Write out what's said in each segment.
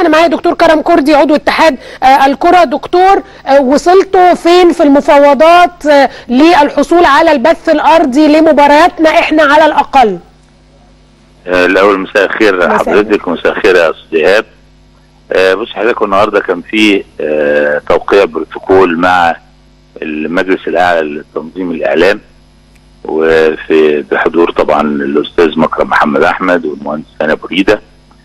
انا معايا دكتور كرم كردي عضو اتحاد آه، الكره دكتور آه، وصلتوا فين في المفاوضات آه، للحصول على البث الارضي لمبارياتنا احنا على الاقل آه، الاول مساء الخير مساء حضرتك ومساء الخير يا استاذ ايهاب آه، بص حضرتك النهارده كان في آه، توقيع بروتوكول مع المجلس الاعلى لتنظيم الاعلام وفي بحضور طبعا الاستاذ مكرم محمد احمد والمهندس هاني بريده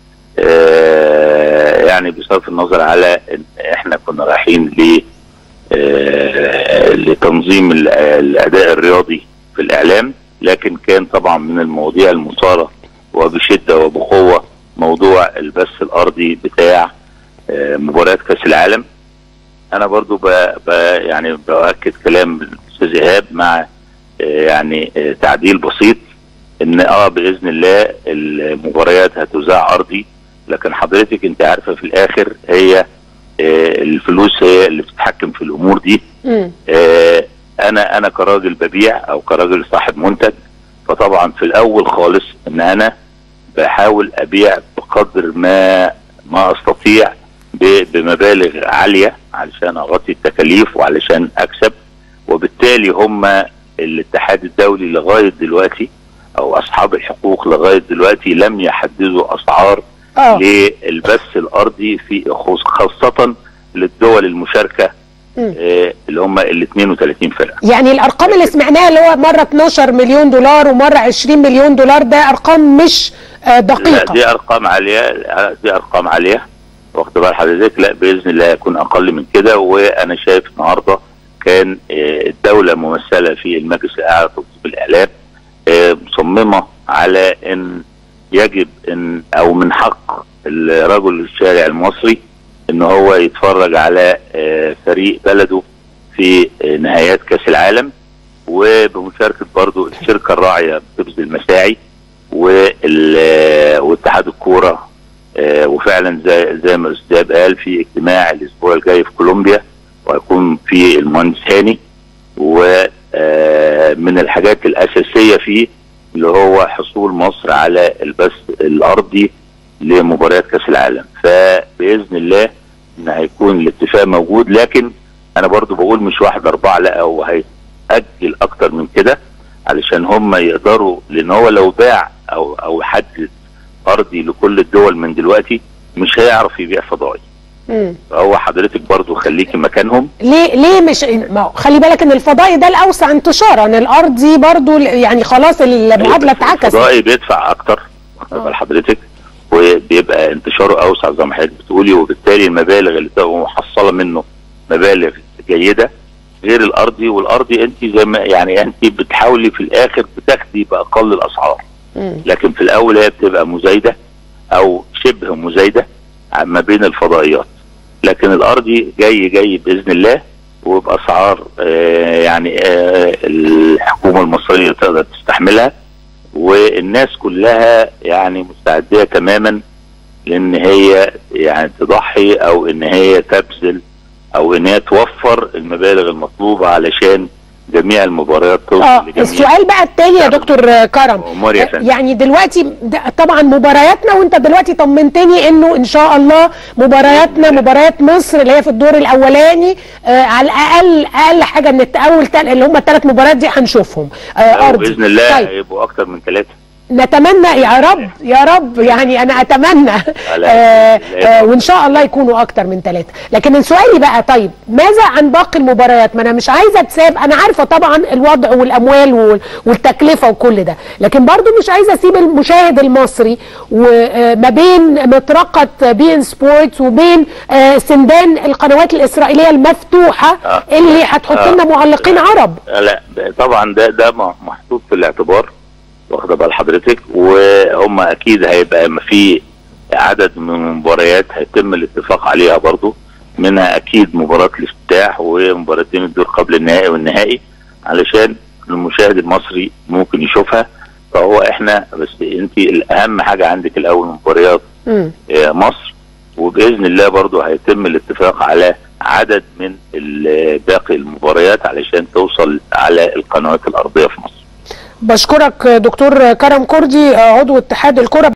آه، يعني بصرف النظر على ان احنا كنا رايحين ل آه، لتنظيم ال- الاداء الرياضي في الاعلام لكن كان طبعا من المواضيع المثاره وبشده وبقوه موضوع البث الارضي بتاع آه، مباريات كاس العالم انا برضو ب... ب... يعني باكد كلام الاستاذ ايهاب مع آه، يعني آه، تعديل بسيط ان اه باذن الله المباريات هتذاع ارضي لكن حضرتك انت عارفه في الاخر هي آه، الفلوس هي اللي بتتحكم في الامور دي مم. آه، انا انا كراجل ببيع او كراجل صاحب منتج فطبعا في الاول خالص ان انا بحاول ابيع بقدر ما ما استطيع ب- بمبالغ عاليه علشان اغطي التكاليف وعلشان اكسب وبالتالي هم الاتحاد الدولي لغايه دلوقتي او اصحاب الحقوق لغايه دلوقتي لم يحددوا اسعار اه للبث الارضي في خص- خاصه للدول المشاركه مم. آه، اللي هم ال 32 فرقه يعني الارقام اللي سمعناها اللي هو مره 12 مليون دولار ومره 20 مليون دولار ده ارقام مش آه، لا دقيقه دي ارقام عاليه دي ارقام عاليه واخد بال حضرتك لا باذن الله يكون اقل من كده وانا شايف النهارده كان آه، الدوله ممثله في المجلس الاعلى لتنظيم الاعلام آه، مصممه على ان يجب ان او من حق الرجل الشارع المصري ان هو يتفرج على آه، فريق بلده في آه، نهايات كاس العالم وبمشاركه برضو الشركه الراعيه بتبذل مساعي وال- واتحاد الكوره آه، وفعلا زي زي ما الاستاذ قال في اجتماع الاسبوع الجاي في كولومبيا وهيكون في المهندس هاني ومن الحاجات الاساسيه فيه اللي هو حصول مصر على البث الارضي لمباريات كاس العالم فباذن الله ان هيكون الاتفاق موجود لكن انا برضو بقول مش واحد اربعه لا هو هيأجل اكتر من كده علشان هم يقدروا لان هو لو باع او او حدد ارضي لكل الدول من دلوقتي مش هيعرف يبيع فضائي مم. فهو حضرتك برضو خليكي مكانهم ليه ليه مش ما هو خلي بالك ان الفضائي ده الاوسع انتشارا الارضي برضو يعني خلاص المعادله اتعكست الفضائي بيدفع اكتر واخد آه. بال حضرتك وبيبقى انتشاره اوسع زي ما حضرتك بتقولي وبالتالي المبالغ اللي بتبقى محصله منه مبالغ جيده غير الارضي والارضي انت زي ما يعني انت بتحاولي في الاخر بتاخدي باقل الاسعار مم. لكن في الاول هي بتبقى مزايده او شبه مزايده ما بين الفضائيات لكن الارضي جاي جاي باذن الله وباسعار آه يعني آه الحكومه المصريه تقدر تستحملها والناس كلها يعني مستعديه تماما لان هي يعني تضحي او ان هي تبذل او ان هي توفر المبالغ المطلوبه علشان جميع المباريات توصل اه لجميع السؤال بقى التاني يا دكتور كرم أمور يا فندم. يعني دلوقتي د- طبعا مبارياتنا وانت دلوقتي طمنتني انه ان شاء الله مبارياتنا مباريات مصر اللي هي في الدور الاولاني آه على الاقل اقل حاجه من الت- اول تل- اللي هم الثلاث مباريات دي هنشوفهم آه ارضي باذن الله طيب هيبقوا اكتر من ثلاثه نتمنى يا رب يا رب يعني انا اتمنى آه آه وان شاء الله يكونوا اكتر من ثلاثه لكن من سؤالي بقى طيب ماذا عن باقي المباريات ما انا مش عايزه تساب انا عارفه طبعا الوضع والاموال وال- والتكلفه وكل ده لكن برضو مش عايزه اسيب المشاهد المصري وما بين مطرقه بي ان سبورتس وبين آه، سندان القنوات الاسرائيليه المفتوحه آه. اللي هتحط آه. لنا معلقين عرب لا ده- طبعا ده ده م- محطوط في الاعتبار واخده بال حضرتك وهم اكيد هيبقى ما في عدد من المباريات هيتم الاتفاق عليها برضو منها اكيد مباراه الافتتاح ومباراتين الدور قبل النهائي والنهائي علشان المشاهد المصري ممكن يشوفها فهو احنا بس انت الاهم حاجه عندك الاول مباريات مم. آه، مصر وباذن الله برضو هيتم الاتفاق على عدد من ال- باقي المباريات علشان توصل على القنوات الارضيه في مصر بشكرك دكتور كرم كردي عضو اتحاد الكره